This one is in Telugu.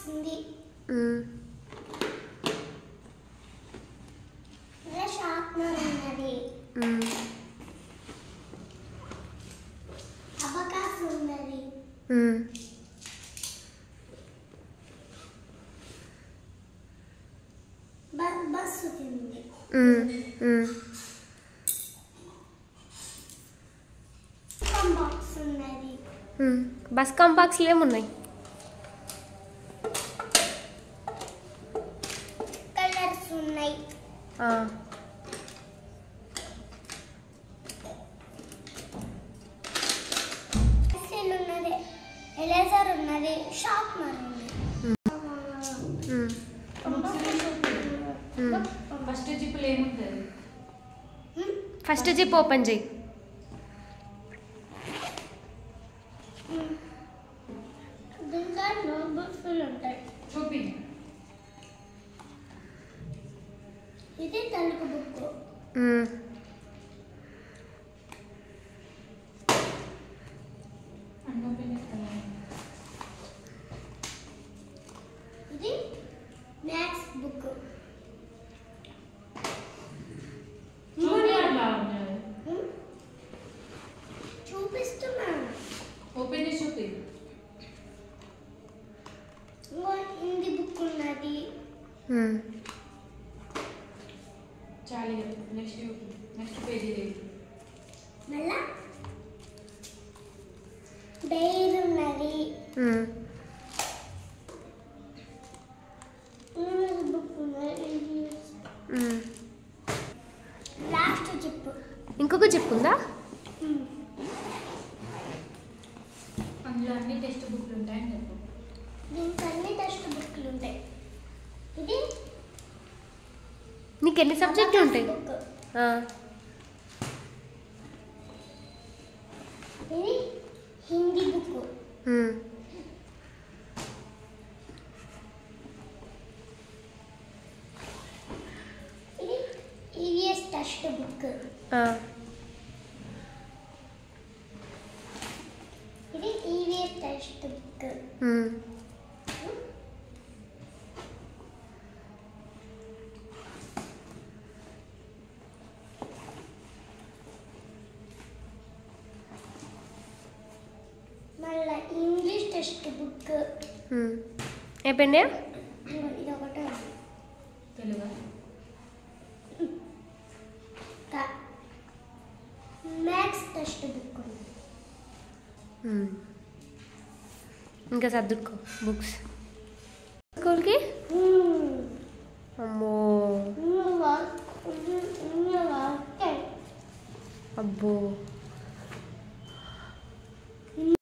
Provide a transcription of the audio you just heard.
ఉంది మ్మ్. ఇలా షార్ప్నర్ ఉన్నది మ్మ్. అబకాస్ ఉన్నది మ్మ్. బ- బస్సు ఉంది మ్మ్. మ్మ్. బాక్స్ ఉన్నది మ్మ్. బస్ కాంపాక్స్లు ఏమున్నాయి కలర్స్ ఉన్నాయి ఆ. పెన్సిల్ ఉన్నది ఎరేజర్ ఉన్నది షార్ప్నర్ ఉంది మ్మ్. మ్మ్. ఫస్ట్ జిప్పులు ఏముంటుంది హ్మ్? ఫస్ట్ జిప్ ఓపెన్ చేయి హ్మ్. దీంట్లో నోట్బుక్స్ ఉంటాయి చూపి ఇది తెలుగు బుక్ మ్మ్. అన్న పిల్లలు ఇది మ్యాథ్స్ బుక్ చూపి అట్లా ఉన్నది హ్మ్? చూపిస్తున్నాను ఓపెన్ చేసి చూపి ఇంకో హిందీ బుక్ ఉన్నది మ్మ్. చాలు నెక్స్ట్ నెక్స్ట్ పేజీ లేదు మళ్ళా డైరీ ఉన్నది మ్మ్. ఇంగ్లీష్ బుక్ ఉన్నది ఇంగ్లీష్ మ్మ్. లాస్ట్ జిప్ ఇంకొక జిప్ ఉందా అందులో అన్ని టెక్స్ట్ బుక్లు ఉంటాయని చెప్పు దీనికి అన్ని టెక్స్ట్ బుక్లు ఉంటాయి ఇది నీకు ఎన్ని సబ్జెక్టులు ఉంటాయి బుక్ ఆ. ఇది హిందీ బుక్ మ్మ్. ఇది ఈవిఎస్ టెక్స్ట్ బుక్ ఆ. ఇది ఈవిఎస్ టెక్స్ట్ బుక్ మ్మ్. మళ్ళీ ఇంగ్లీష్ టెక్స్ట్ బుక్ మ్మ్. అయిపోయినాయా ఇది ఒకటే ఉంది. తెలుగు క- మ్యాథ్స్ టెక్స్ట్ బుక్ ఉంది మ్మ్. ఇంకా సర్దుకో బుక్స్ స్కూల్కి మ్మ్. అమ్మో ఇన్ని వా- ఇన్ని- ఇన్ని వస్తాయి. అబ్బో